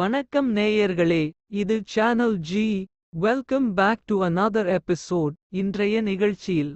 வணக்கம் நேயர்களே இது channel G welcome back to another episode இன்றைய நிகழ்ச்சியில்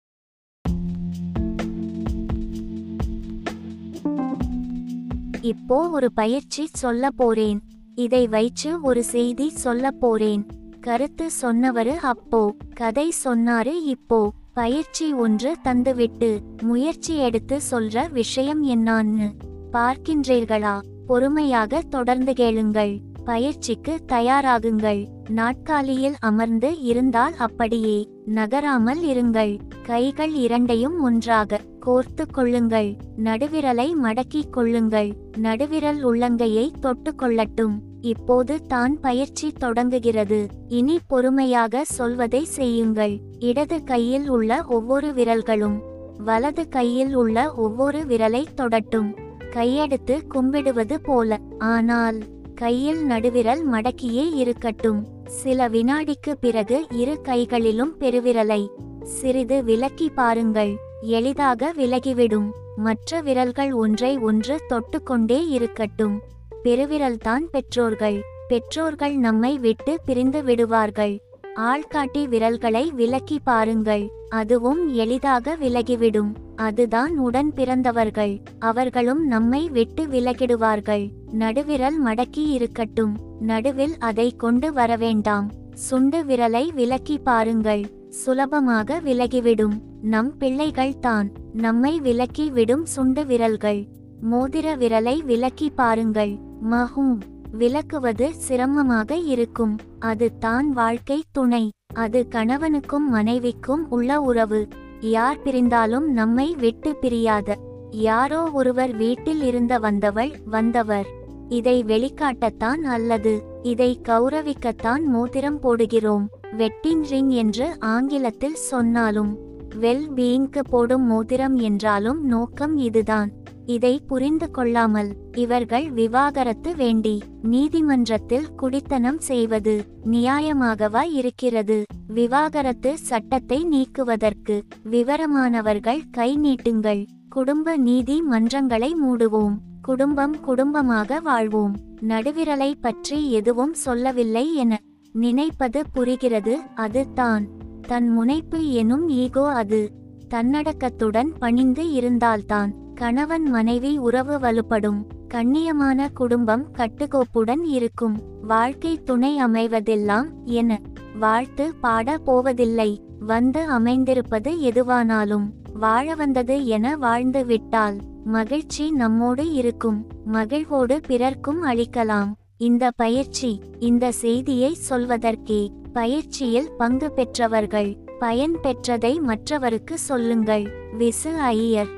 இப்போ ஒரு பயிற்சி சொல்ல போறேன் இதை வைச்சு ஒரு செய்தி சொல்ல போறேன் கருத்து சொன்னவரு அப்போ கதை சொன்னாரு இப்போ பயிற்சி ஒன்று தந்துவிட்டு முயற்சி எடுத்து சொல்ற விஷயம் என்னான்னு பார்க்கின்றீர்களா பொறுமையாக தொடர்ந்து கேளுங்கள் பயிற்சிக்கு தயாராகுங்கள் நாட்காலியில் அமர்ந்து இருந்தால் அப்படியே நகராமல் இருங்கள் கைகள் இரண்டையும் ஒன்றாக கோர்த்து கொள்ளுங்கள் நடுவிரலை மடக்கிக் கொள்ளுங்கள் நடுவிரல் உள்ளங்கையை தொட்டு கொள்ளட்டும் இப்போது தான் பயிற்சி தொடங்குகிறது இனி பொறுமையாக சொல்வதை செய்யுங்கள் இடது கையில் உள்ள ஒவ்வொரு விரல்களும் வலது கையில் உள்ள ஒவ்வொரு விரலை தொடட்டும் கையெடுத்து கும்பிடுவது போல ஆனால் கையில் நடுவிரல் மடக்கியே இருக்கட்டும் சில வினாடிக்கு பிறகு இரு கைகளிலும் பெருவிரலை சிறிது விலக்கி பாருங்கள் எளிதாக விலகிவிடும் மற்ற விரல்கள் ஒன்றை ஒன்று தொட்டுக்கொண்டே இருக்கட்டும் பெருவிரல்தான் பெற்றோர்கள் பெற்றோர்கள் நம்மை விட்டு பிரிந்து விடுவார்கள் ஆள்காட்டி விரல்களை விலக்கி பாருங்கள் அதுவும் எளிதாக விலகிவிடும் அதுதான் உடன் பிறந்தவர்கள் அவர்களும் நம்மை விட்டு விலகிடுவார்கள் நடுவிரல் மடக்கி இருக்கட்டும் நடுவில் அதை கொண்டு வரவேண்டாம் சுண்டு விரலை விலக்கி பாருங்கள் சுலபமாக விலகிவிடும் நம் பிள்ளைகள் தான் நம்மை விலக்கி விடும் சுண்டு விரல்கள் மோதிர விரலை விலக்கி பாருங்கள் மஹூம் விலக்குவது சிரமமாக இருக்கும் அது தான் வாழ்க்கை துணை அது கணவனுக்கும் மனைவிக்கும் உள்ள உறவு யார் பிரிந்தாலும் நம்மை விட்டு பிரியாத யாரோ ஒருவர் வீட்டில் இருந்த வந்தவள் வந்தவர் இதை வெளிக்காட்டத்தான் அல்லது இதை கௌரவிக்கத்தான் மோதிரம் போடுகிறோம் வெட்டிங் ரிங் என்று ஆங்கிலத்தில் சொன்னாலும் வெல் பீயிங்க்கு போடும் மோதிரம் என்றாலும் நோக்கம் இதுதான் இதை புரிந்து கொள்ளாமல் இவர்கள் விவாகரத்து வேண்டி நீதிமன்றத்தில் குடித்தனம் செய்வது நியாயமாகவா இருக்கிறது விவாகரத்து சட்டத்தை நீக்குவதற்கு விவரமானவர்கள் கை நீட்டுங்கள் குடும்ப நீதி மன்றங்களை மூடுவோம் குடும்பம் குடும்பமாக வாழ்வோம் நடுவிரலை பற்றி எதுவும் சொல்லவில்லை என நினைப்பது புரிகிறது அது தான் தன் முனைப்பு எனும் ஈகோ அது தன்னடக்கத்துடன் பணிந்து இருந்தால்தான் கணவன் மனைவி உறவு வலுப்படும் கண்ணியமான குடும்பம் கட்டுக்கோப்புடன் இருக்கும் வாழ்க்கை துணை அமைவதெல்லாம் என வாழ்த்து பாட போவதில்லை வந்து அமைந்திருப்பது எதுவானாலும் வாழ வந்தது என வாழ்ந்து விட்டால் மகிழ்ச்சி நம்மோடு இருக்கும் மகிழ்வோடு பிறர்க்கும் அளிக்கலாம் இந்த பயிற்சி இந்த செய்தியை சொல்வதற்கே பயிற்சியில் பங்கு பெற்றவர்கள் பயன் பெற்றதை மற்றவருக்கு சொல்லுங்கள் விசு ஐயர்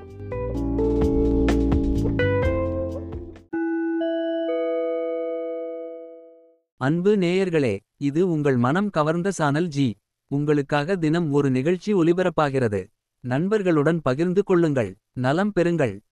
அன்பு நேயர்களே இது உங்கள் மனம் கவர்ந்த சானல் ஜி உங்களுக்காக தினம் ஒரு நிகழ்ச்சி ஒலிபரப்பாகிறது நண்பர்களுடன் பகிர்ந்து கொள்ளுங்கள் நலம் பெறுங்கள்